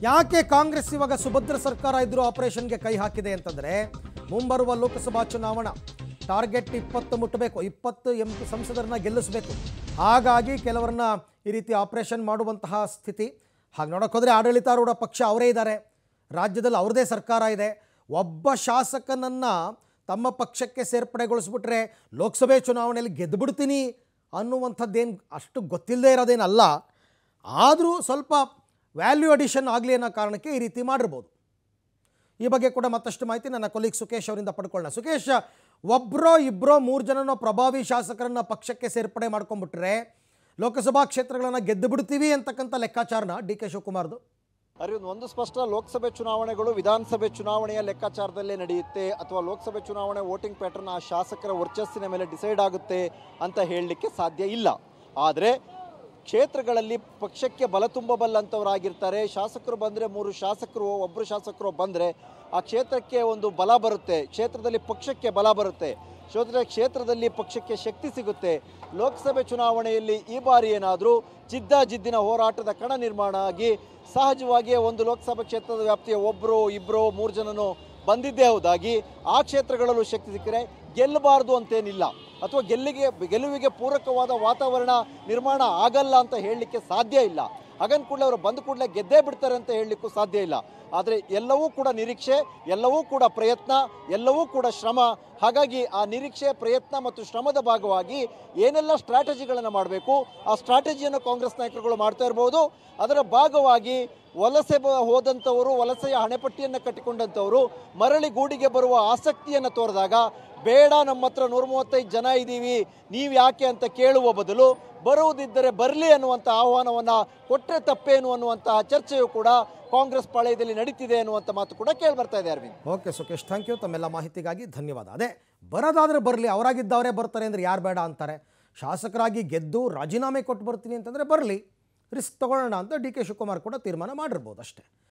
ಯಾಕೆ ಕಾಂಗ್ರೆಸ್ ಇವಾಗ ಸುಭದ್ರ ಸರ್ಕಾರ ಇದ್ರೂ ಆಪರೇಷನ್ಗೆ ಕೈ ಹಾಕಿದೆ ಅಂತಂದರೆ ಮುಂಬರುವ ಲೋಕಸಭಾ ಚುನಾವಣಾ ಟಾರ್ಗೆಟ್ ಇಪ್ಪತ್ತು ಮುಟ್ಟಬೇಕು ಇಪ್ಪತ್ತು ಎಂ ಪಿ ಸಂಸದರನ್ನ ಗೆಲ್ಲಿಸಬೇಕು ಹಾಗಾಗಿ ಕೆಲವರನ್ನ ಈ ರೀತಿ ಆಪರೇಷನ್ ಮಾಡುವಂತಹ ಸ್ಥಿತಿ ಹಾಗೆ ನೋಡೋಕ್ಕೋದ್ರೆ ಆಡಳಿತಾರೂಢ ಪಕ್ಷ ಅವರೇ ಇದ್ದಾರೆ ರಾಜ್ಯದಲ್ಲಿ ಅವ್ರದ್ದೇ ಸರ್ಕಾರ ಇದೆ ಒಬ್ಬ ಶಾಸಕನನ್ನು ತಮ್ಮ ಪಕ್ಷಕ್ಕೆ ಸೇರ್ಪಡೆಗೊಳಿಸ್ಬಿಟ್ರೆ ಲೋಕಸಭೆ ಚುನಾವಣೆಯಲ್ಲಿ ಗೆದ್ದುಬಿಡ್ತೀನಿ ಅನ್ನುವಂಥದ್ದೇನು ಅಷ್ಟು ಗೊತ್ತಿಲ್ಲದೆ ಇರೋದೇನಲ್ಲ ಆದರೂ ಸ್ವಲ್ಪ ವ್ಯಾಲ್ಯೂ ಅಡಿಷನ್ ಆಗಲಿ ಅನ್ನೋ ಕಾರಣಕ್ಕೆ ಈ ರೀತಿ ಮಾಡಿರ್ಬೋದು ಈ ಬಗ್ಗೆ ಕೂಡ ಮತ್ತಷ್ಟು ಮಾಹಿತಿ ನನ್ನ ಕೊಲೀಗ್ ಸುಕೇಶ್ ಅವರಿಂದ ಪಡ್ಕೊಳ್ಳೋಣ ಸುಕೇಶ್ ಒಬ್ಬರೋ ಇಬ್ಬರೋ ಮೂರು ಜನನೋ ಪ್ರಭಾವಿ ಶಾಸಕರನ್ನ ಪಕ್ಷಕ್ಕೆ ಸೇರ್ಪಡೆ ಮಾಡ್ಕೊಂಡ್ಬಿಟ್ರೆ ಲೋಕಸಭಾ ಕ್ಷೇತ್ರಗಳನ್ನು ಗೆದ್ದು ಬಿಡ್ತೀವಿ ಅಂತಕ್ಕಂಥ ಲೆಕ್ಕಾಚಾರನ ಡಿ ಕೆ ಶಿವಕುಮಾರ್ದು ಅರಿವು ಒಂದು ಸ್ಪಷ್ಟ ಲೋಕಸಭೆ ಚುನಾವಣೆಗಳು ವಿಧಾನಸಭೆ ಚುನಾವಣೆಯ ಲೆಕ್ಕಾಚಾರದಲ್ಲೇ ನಡೆಯುತ್ತೆ ಅಥವಾ ಲೋಕಸಭೆ ಚುನಾವಣೆ ವೋಟಿಂಗ್ ಪ್ಯಾಟರ್ನ್ ಆ ಶಾಸಕರ ವರ್ಚಸ್ಸಿನ ಮೇಲೆ ಡಿಸೈಡ್ ಆಗುತ್ತೆ ಅಂತ ಹೇಳಲಿಕ್ಕೆ ಸಾಧ್ಯ ಇಲ್ಲ ಆದರೆ ಕ್ಷೇತ್ರಗಳಲ್ಲಿ ಪಕ್ಷಕ್ಕೆ ಬಲ ತುಂಬಬಲ್ಲಂಥವರಾಗಿರ್ತಾರೆ ಶಾಸಕರು ಬಂದರೆ ಮೂರು ಶಾಸಕರು ಒಬ್ಬರು ಶಾಸಕರು ಬಂದರೆ ಆ ಕ್ಷೇತ್ರಕ್ಕೆ ಒಂದು ಬಲ ಬರುತ್ತೆ ಕ್ಷೇತ್ರದಲ್ಲಿ ಪಕ್ಷಕ್ಕೆ ಬಲ ಬರುತ್ತೆ ಕ್ಷೇತ್ರ ಕ್ಷೇತ್ರದಲ್ಲಿ ಪಕ್ಷಕ್ಕೆ ಶಕ್ತಿ ಸಿಗುತ್ತೆ ಲೋಕಸಭೆ ಚುನಾವಣೆಯಲ್ಲಿ ಈ ಬಾರಿ ಏನಾದರೂ ಜಿದ್ದಾಜಿದ್ದಿನ ಹೋರಾಟದ ಕಣ ನಿರ್ಮಾಣ ಆಗಿ ಸಹಜವಾಗಿಯೇ ಒಂದು ಲೋಕಸಭಾ ಕ್ಷೇತ್ರದ ವ್ಯಾಪ್ತಿಯ ಒಬ್ಬರು ಇಬ್ಬರು ಮೂರು ಜನನು ಬಂದಿದ್ದೇ ಹೌದಾಗಿ ಆ ಕ್ಷೇತ್ರಗಳಲ್ಲೂ ಶಕ್ತಿ ಸಿಕ್ಕರೆ ಗೆಲ್ಲಬಾರ್ದು ಅಂತೇನಿಲ್ಲ ಅಥವಾ ಗೆಲ್ಲಿಗೆ ಗೆಲುವಿಗೆ ಪೂರಕವಾದ ವಾತಾವರಣ ನಿರ್ಮಾಣ ಆಗಲ್ಲ ಅಂತ ಹೇಳಲಿಕ್ಕೆ ಸಾಧ್ಯ ಇಲ್ಲ ಹಾಗಂದ ಕೂಡಲೇ ಅವರು ಬಂದ ಕೂಡಲೇ ಗೆದ್ದೇ ಬಿಡ್ತಾರೆ ಅಂತ ಹೇಳಲಿಕ್ಕೂ ಸಾಧ್ಯ ಇಲ್ಲ ಆದರೆ ಎಲ್ಲವೂ ಕೂಡ ನಿರೀಕ್ಷೆ ಎಲ್ಲವೂ ಕೂಡ ಪ್ರಯತ್ನ ಎಲ್ಲವೂ ಕೂಡ ಶ್ರಮ ಹಾಗಾಗಿ ಆ ನಿರೀಕ್ಷೆ ಪ್ರಯತ್ನ ಮತ್ತು ಶ್ರಮದ ಭಾಗವಾಗಿ ಏನೆಲ್ಲ ಸ್ಟ್ರಾಟಜಿಗಳನ್ನು ಮಾಡಬೇಕು ಆ ಸ್ಟ್ರಾಟಜಿಯನ್ನು ಕಾಂಗ್ರೆಸ್ ನಾಯಕರುಗಳು ಮಾಡ್ತಾ ಇರ್ಬೋದು ಅದರ ಭಾಗವಾಗಿ ವಲಸೆ ಬ ಹೋದಂಥವರು ವಲಸೆಯ ಹಣೆಪಟ್ಟಿಯನ್ನು ಕಟ್ಟಿಕೊಂಡಂಥವರು ಮರಳಿ ಗೂಡಿಗೆ ಬರುವ ಆಸಕ್ತಿಯನ್ನು ತೋರಿದಾಗ ಬೇಡ ನಮ್ಮ ಹತ್ರ ನೂರ ಮೂವತ್ತೈದು ಜನ ಇದ್ದೀವಿ ನೀವು ಯಾಕೆ ಅಂತ ಕೇಳುವ ಬದಲು ಬರುವುದಿದ್ದರೆ ಬರಲಿ ಅನ್ನುವಂಥ ಆಹ್ವಾನವನ್ನು ಕೊಟ್ಟರೆ ತಪ್ಪೇನು ಅನ್ನುವಂತಹ ಚರ್ಚೆಯು ಕೂಡ ಕಾಂಗ್ರೆಸ್ ಪಾಳಯದಲ್ಲಿ ನಡೀತಿದೆ ಅನ್ನುವಂಥ ಮಾತು ಕೂಡ ಕೇಳಿ ಬರ್ತಾ ಇದೆ Arvind okay Sukesh thank you ತಮ್ಮೆಲ್ಲ ಮಾಹಿತಿಗಾಗಿ ಧನ್ಯವಾದ ಅದೇ ಬರೋದಾದರೆ ಬರಲಿ ಅವರಾಗಿದ್ದವರೇ ಬರ್ತಾರೆ ಅಂದರೆ ಯಾರು ಬೇಡ ಅಂತಾರೆ ಶಾಸಕರಾಗಿ ಗೆದ್ದು ರಾಜೀನಾಮೆ ಕೊಟ್ಟು ಬರ್ತೀನಿ ಅಂತಂದರೆ ಬರಲಿ ರಿಸ್ಕ್ ತಗೊಳ್ಳೋಣ ಅಂತ ಡಿ ಕೆ ಶಿವಕುಮಾರ್ ಕೂಡ ತೀರ್ಮಾನ ಮಾಡಿರ್ಬೋದು ಅಷ್ಟೇ